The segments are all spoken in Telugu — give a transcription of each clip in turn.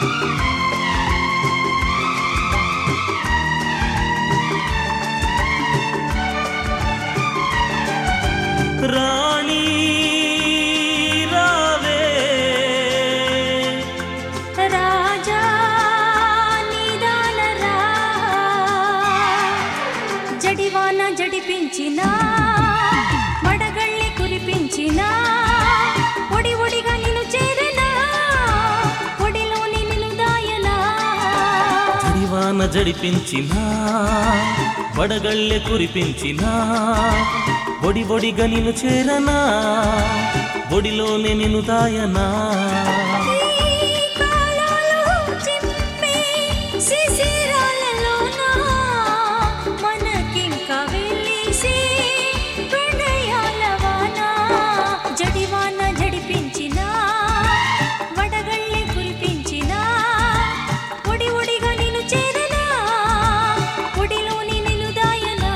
రాణి రావే రాజా నిదానరా జడివాన జడిపించిన వడగళ్ళి కురిపించిన ఒడి ఒడిగా నిన్ను చేరనా ఒడిలోని నిన్ను దాయనా జడివాన జడిపించిన వడగళ్ళె కురిపించిన బొడి బొడిగా నిన్ను చేరనా బొడిలోనే నిన్ను దాయనా ఈ కాలాలు చిమ్మే శిశిరాలలోన మనకింక వెలిసి ప్రణయాల వాన జడివాన జడిపించిన వడగళ్ళి కురిపించిన ఒడి ఒడిగా నిన్ను చేరనా ఒడిలోని నిన్ను దాయనా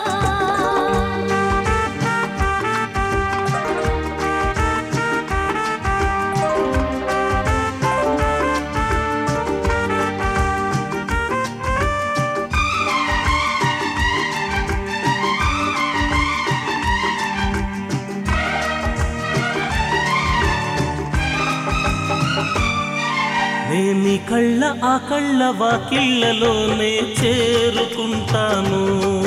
నేను కళ్ళ ఆ కళ్ళ వాకిళ్ళలోనే చేరుకుంటాను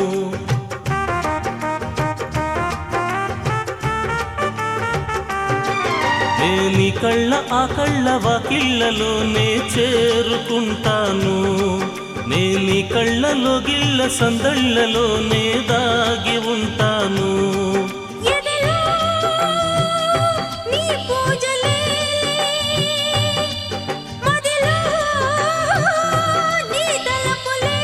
నేను కళ్ళ ఆ కళ్ళ వాకిళ్ళలోనే చేరుకుంటాను నేను కళ్ళలో గిళ్ళ సందళ్ళలోనే దాగి ఉంటాను ఎదలో నీ పూజలే మదిలో నీ తలపులే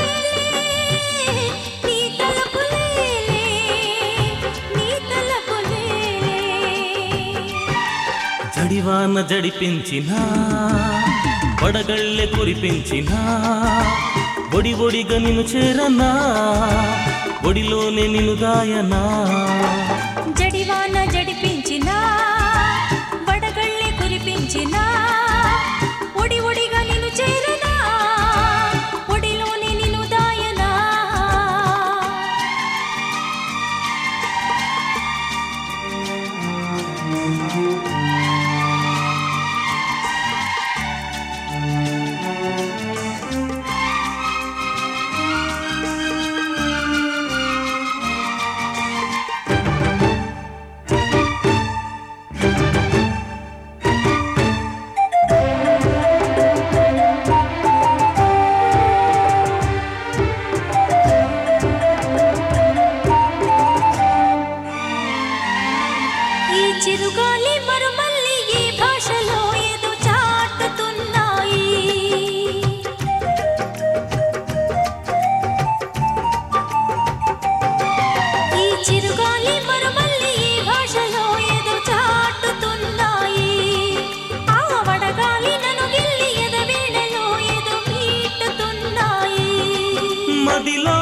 నీ తలపులే నీ తలపులే జడివాన జడిపించిన వడగళ్ళె కురిపించిన బొడి బొడిగా నిన్ను చేరనా బొడిలోనే నిన్ను దాయనా జడివాన జడిపించిన వడగళ్ళి కురిపించిన ఒడి ఒడిగా నిన్ను చేరనా ఒడిలోని నిన్ను దాయనా ఈ చిరుగాలి మరుమల్లి ఈ భాషలో ఏదో చాటుతున్నాయి ఈ చిరుగాలి మరుమల్లి ఈ భాషలో ఏదో చాటుతున్నాయి ఆ వడగాలి నన్ను గిల్లి ఎదవీణలో ఏదో మీటుతున్నాయి మదిలో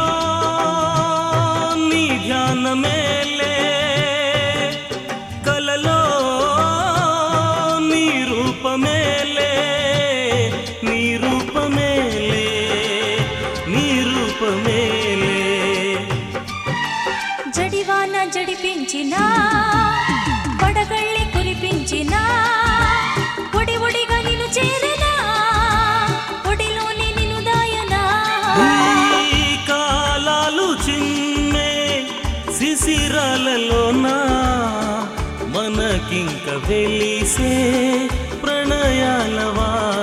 నీ ధ్యానమేలే కలలో నీ రూపమేలే నీ రూపమేలే నీ రూపమేలే జడివాన జడిపించిన వడగళ్ళి కురిపించిన ఒడి ఒడిగా నిన్ను చేరనా ఒడిలోని నిన్ను దాయనా ఈ కాలాలు చిన్నే శిశిరాలలోన మనకింక వెలిసే ప్రణయాల వాన